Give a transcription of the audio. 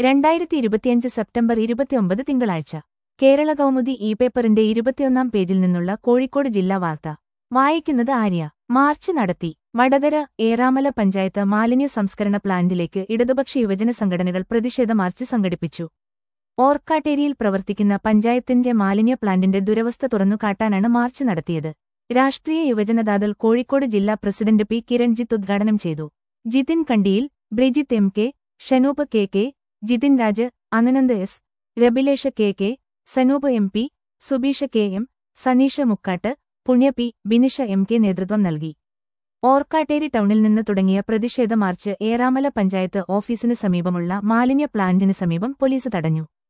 രണ്ടായിരത്തി ഇരുപത്തിയഞ്ച് സെപ്റ്റംബർ ഇരുപത്തിയൊമ്പത് തിങ്കളാഴ്ച കേരള കൗമുദി ഇ പേപ്പറിന്റെ ഇരുപത്തിയൊന്നാം പേജിൽ നിന്നുള്ള കോഴിക്കോട് ജില്ലാ വാർത്ത വായിക്കുന്നത് ആര്യ മാർച്ച് നടത്തി വടകര ഏറാമല പഞ്ചായത്ത് മാലിന്യ സംസ്കരണ പ്ലാന്റിലേക്ക് ഇടതുപക്ഷ യുവജന സംഘടനകൾ പ്രതിഷേധ മാർച്ച് സംഘടിപ്പിച്ചു ഓർക്കാട്ടേരിയിൽ പ്രവർത്തിക്കുന്ന പഞ്ചായത്തിന്റെ മാലിന്യ പ്ലാന്റിന്റെ ദുരവസ്ഥ തുറന്നുകാട്ടാനാണ് മാർച്ച് നടത്തിയത് രാഷ്ട്രീയ യുവജനദാദൾ കോഴിക്കോട് ജില്ലാ പ്രസിഡന്റ് പി കിരൺജിത്ത് ഉദ്ഘാടനം ചെയ്തു Jithin Kandiyil Brijith M K Shanoop K K Jithin Raj Anand S Rabilesh K K Sanoop M P Subeesh K M Saneesh Mukkatt Punya P Binisha M K നേതൃത്വം നൽകി ഓർക്കാട്ടേരി ടൗണിൽ നിന്ന് തുടങ്ങിയ പ്രതിഷേധ മാർച്ച് ഏറാമല പഞ്ചായത്ത് ഓഫീസിന് സമീപമുള്ള മാലിന്യ പ്ലാന്റിന് സമീപം പോലീസ് തടഞ്ഞു